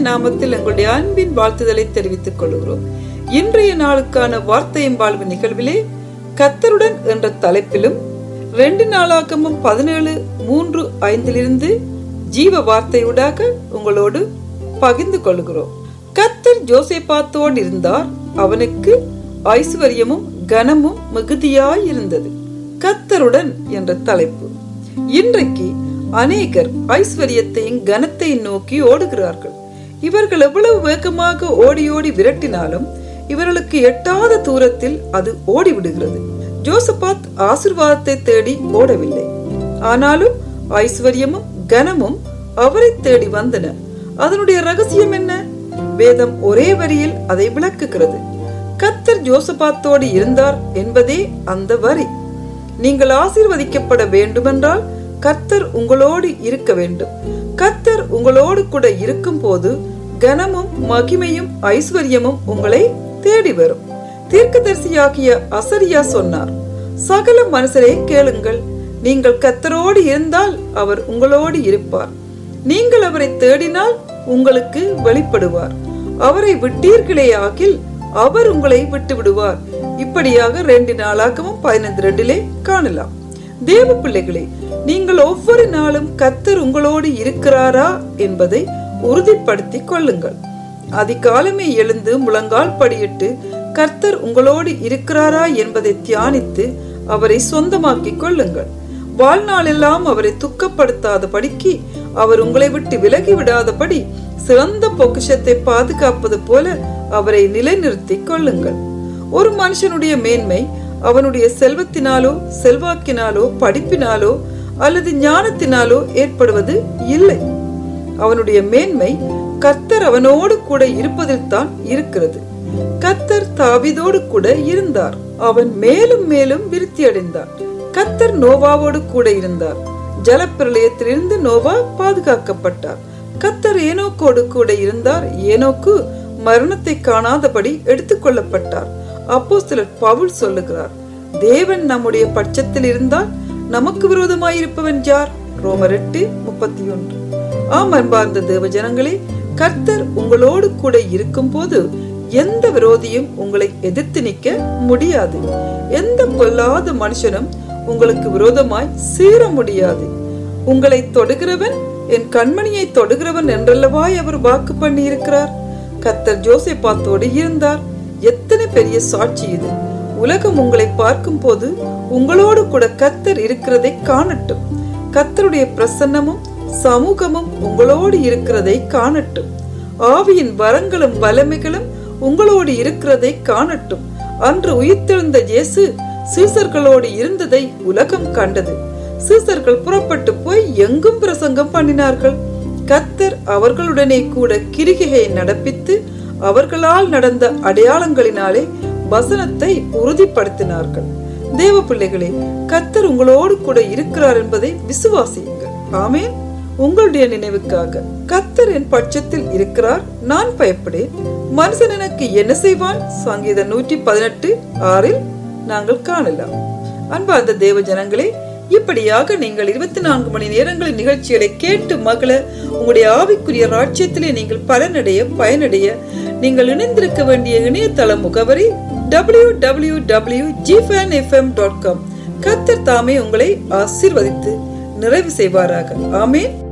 நாமத்தில் எங்களுடைய அன்பின் வாழ்த்துதலை தெரிவித்துக் கொள்கிறோம் இன்றைய நாளுக்கான வார்த்தையும் வாழ்வு நிகழ்விலே கத்தருடன் என்ற தலைப்பிலும் ரெண்டு நாளாகமும் பதினேழு மூன்று ஐந்திலிருந்து ஜீவ வார்த்தையூடாக உங்களோடு பகிர்ந்து கொள்கிறோம் கத்தர் ஜோசேபாத்தோடு இருந்தார் அவனுக்கு ஐஸ்வர்யமும் கனமும் மிகுதியாய் இருந்தது கத்தருடன் என்ற தலைப்பு இன்றைக்கு அநேகர் ஐஸ்வர்யத்தையும் கனத்தையும் நோக்கி ஓடுகிறார்கள் இவர்கள் எவ்வளவு வேகமாக ஓடி ஓடி விரட்டினாலும் இவர்களுக்கு எட்டாத தூரத்தில் அது ஓடிவிடுகிறது ஜோசபாத் ஆசிர்வாதத்தை தேடி ஓடவில்லை ஆனாலும் ஐஸ்வர்யமும் கனமும் அவரை தேடி வந்தன அதனுடைய ரகசியம் என்ன வேதம் ஒரே வரியில் அதை விளக்குகிறது கத்தர் ஜோசபாத்தோடு இருந்தார் என்பதே அந்த வரி நீங்கள் ஆசீர்வதிக்கப்பட வேண்டுமென்றால் கத்தர் உங்களோடு இருக்க வேண்டும் கத்தர் உங்களோடு கூட இருக்கும் போது கனமும் மகிமையும் ஐஸ்வர்யமும் உங்களை தேடி வரும் தீர்க்கதரிசியாகிய அசரியா சொன்னார் சகல மனுஷரே கேளுங்கள் நீங்கள் கத்தரோடு இருந்தால் அவர் உங்களோடு இருப்பார் நீங்கள் அவரை தேடினால் உங்களுக்கு வெளிப்படுவார் அவரை விட்டீர்களே ஆகில் அவர் உங்களை விட்டு விடுவார் இப்படியாக ரெண்டு நாளாகவும் பதினைந்து ரெண்டிலே காணலாம் தேவ பிள்ளைகளே நீங்கள் ஒவ்வொரு நாளும் கத்தர் உங்களோடு இருக்கிறாரா என்பதை உறுதிப்படுத்திக் கொள்ளுங்கள் அதிகாலமே எழுந்து முழங்கால் படியிட்டு கர்த்தர் உங்களோடு இருக்கிறாரா என்பதை தியானித்து அவரை சொந்தமாக்கிக் கொள்ளுங்கள் வாழ்நாளெல்லாம் அவரை துக்கப்படுத்தாதபடிக்கு அவர் உங்களை விட்டு விலகி விடாதபடி சிறந்த பொக்கிஷத்தை பாதுகாப்பது போல அவரை நிலைநிறுத்திக் கொள்ளுங்கள் ஒரு மனுஷனுடைய மேன்மை அவனுடைய செல்வத்தினாலோ செல்வாக்கினாலோ படிப்பினாலோ அல்லது ஞானத்தினாலோ ஏற்படுவது இல்லை அவனுடைய மேன்மை கத்தர் அவனோடு கூட இருப்பதில் தான் இருக்கிறது கத்தர் தாவிதோடு கூட இருந்தார் அவன் மேலும் மேலும் விருத்தி அடைந்தார் கத்தர் நோவாவோடு கூட இருந்தார் ஜலப்பிரளயத்திலிருந்து நோவா பாதுகாக்கப்பட்டார் கத்தர் ஏனோக்கோடு கூட இருந்தார் ஏனோக்கு மரணத்தை காணாதபடி எடுத்துக்கொள்ளப்பட்டார் அப்போ சிலர் பவுல் சொல்லுகிறார் தேவன் நம்முடைய பட்சத்தில் இருந்தால் நமக்கு விரோதமாயிருப்பவன் யார் ரோமர் எட்டு முப்பத்தி ஒன்று ஆம் அன்பார்ந்த தேவ ஜனங்களே கர்த்தர் உங்களோடு கூட இருக்கும் போது எந்த விரோதியும் உங்களை எதிர்த்து நிற்க முடியாது எந்த பொல்லாத மனுஷனும் உங்களுக்கு விரோதமாய் சீர முடியாது உங்களை தொடுகிறவன் என் கண்மணியை தொடுகிறவன் என்றல்லவாய் அவர் வாக்கு பண்ணி இருக்கிறார் கத்தர் ஜோசேபாத்தோடு இருந்தார் எத்தனை பெரிய சாட்சி இது உலகம் உங்களை பார்க்கும் போது உங்களோடு கூட கத்தர் இருக்கிறதை காணட்டும் கத்தருடைய பிரசன்னமும் சமூகமும் உங்களோடு இருக்கிறதை காணட்டும் ஆவியின் வரங்களும் வல்லமைகளும் உங்களோடு இருக்கிறதை காணட்டும் அன்று உயிர்த்தெழுந்த இயேசு சீசர்களோடு இருந்ததை உலகம் கண்டது சீசர்கள் புறப்பட்டு போய் எங்கும் பிரசங்கம் பண்ணினார்கள் கத்தர் அவர்களுடனே கூட கிரிகையை நடப்பித்து அவர்களால் நடந்த அடையாளங்களினாலே வசனத்தை உறுதிப்படுத்தினார்கள் தேவ பிள்ளைகளே கத்தர் உங்களோடு கூட இருக்கிறார் என்பதை விசுவாசியுங்கள் ஆமேன் உங்களுடைய நினைவுக்காக கத்தர் என் பட்சத்தில் இருக்கிறார் நான் பயப்படேன் மனுஷன் எனக்கு என்ன செய்வான் சங்கீத நூற்றி பதினெட்டு ஆறில் நாங்கள் காணலாம் அன்பார்ந்த தேவ ஜனங்களே இப்படியாக நீங்கள் இருபத்தி நான்கு மணி நேரங்களின் நிகழ்ச்சிகளை கேட்டு மகள உங்களுடைய ஆவிக்குரிய ராட்சியத்திலே நீங்கள் பலனடைய பயனடைய நீங்கள் இணைந்திருக்க வேண்டிய இணையதள முகவரி டபிள்யூ டபிள்யூ டபிள்யூ ஜிஃபேன் எஃப்எம் டாட் காம் கத்தர் தாமே உங்களை ஆசீர்வதித்து நிறைவு செய்வாராக ஆமேன்